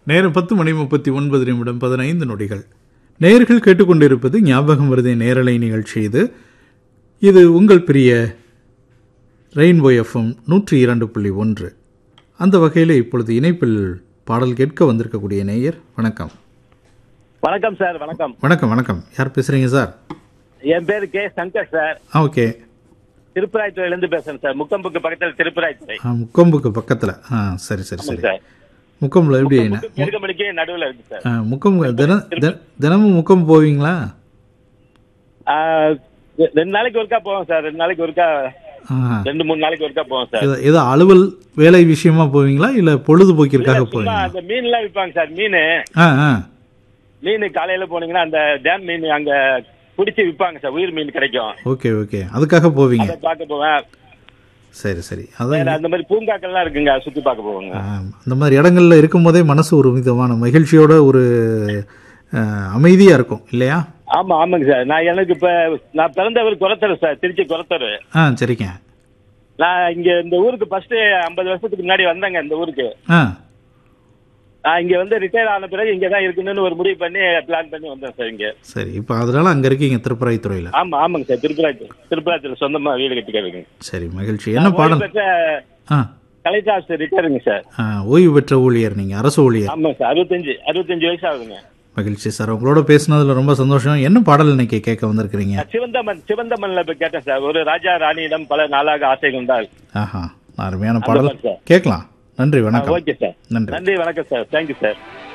நேரம் பத்து மணி முப்பத்தி ஒன்பது நிமிடம் பதினைந்து நொடிகள் நேயர்கள் கேட்டுக்கொண்டிருப்பது ஞாபகம் வருதே நேரலை நிகழ்ச்சி இது இது உங்கள் பிரிய ரெயின்போ எஃப்எம் நூற்றி இரண்டு புள்ளி ஒன்று அந்த வகையில் இப்பொழுது இணைப்பில் பாடல் கேட்க வந்திருக்கக்கூடிய நேயர் வணக்கம் வணக்கம் சார் வணக்கம் வணக்கம் வணக்கம் யார் பேசுகிறீங்க சார் என் பேரு கே சங்கர் சார் ஆ ஓகே திருப்பராய்த்துறையில இருந்து பேசுறேன் சார் முக்கம்புக்கு பக்கத்துல திருப்பராய்த்துறை ஆ முக்கொம்புக்கு பக்கத்தில் ஆ சரி சரி சரி சார் முக்கொம்பில் எப்படி என்ன எருகமணிக்கு நடுவுல இருக்கு சார் ஆ, முக்கம் தினம் தின- தினமும் முக்கம் போவீங்களா ஆ, ரெ- ரெண்டு நாளைக்கு ஒருக்கா போவோம் சார் ரெண்டு நாளைக்கு ஒருக்கா ஆ ரெண்டு மூணு நாளைக்கு ஒருக்கா போவோம் சார் ஏதோ ஏதோ அலுவல் வேலை விஷயமா போவீங்களா இல்லை பொழுதுபோக்கிற்காக சும்மா போவீங்களா அந்த மீன் எல்லாம் விற்பாங்க சார் மீன் ஆ ஆ மீன் காலையில போனீங்கன்னா அந்த டேம் மீன் அங்க பிடிச்சி விற்பாங்க சார் உயிர் மீன் கிடைக்கும் ஓகே ஓகே அதுக்காக போவீங்க அதை பார்க்க போவேன் சரி சரி அதான் வேற அந்த மாதிரி பூங்காக்கள்லாம் இருக்குங்க சுத்தி பார்க்க போவாங்க ஆ, அந்த மாதிரி இடங்கள்ல இருக்கும்போதே மனசு ஒரு விதமான மகிழ்ச்சியோட ஒரு ஆ, அமைதியா இருக்கும் இல்லையா ஆமா ஆமாங்க சார் நான் எனக்கு இப்ப நான் பிறந்தவர் குளத்தரு சார் திருச்சி குளத்தரு ஆ சரிங்க நான் இங்க இந்த ஊருக்கு ஃபர்ஸ்ட் ஐம்பது வருஷத்துக்கு முன்னாடி வந்தேங்க இந்த ஊருக்கு ஆ நான் இங்க வந்து ரிட்டையர் ஆன பிறகு இங்க தான் இருக்கணும்னு ஒரு முடிவு பண்ணி பிளான் பண்ணி வந்தேன் சார் இங்க சரி இப்போ அதனால அங்க இருக்கீங்க திருப்பராய்த்துறையில ஆமா ஆமாங்க சார் திருப்பராயத்தில் திருப்பராயத்தில் சொந்தமா வீடு கட்டிக்கிறதுங்க சரி மகிழ்ச்சி என்ன பாடல் பெற்ற ஆ கலெக்டர் ஆஃபீஸர் ரிட்டையருங்க சார் ஆ, ஓய்வு பெற்ற ஊழியர் நீங்க அரசு ஊழியர் ஆமாங்க சார் அறுபத்தஞ்சு அறுபத்தஞ்சு வயசு ஆகுதுங்க மகிழ்ச்சி சார் உங்களோட பேசுனதுல ரொம்ப சந்தோஷம் என்ன பாடல் இன்னைக்கு கேட்க வந்திருக்கிறீங்க நான் சிவந்தமன் சிவந்தமன்ல போய் கேட்டேன் சார் ஒரு ராஜா ராணியிடம் பல நாளாக ஆசை கொண்டால் ஆஹா அருமையான பாடல் மாதிரி சார். கேட்கலாம் நன்றி வணக்கம் ஓகே சார் நன்றி நன்றி வணக்கம் சார் தேங்க்யூ சார்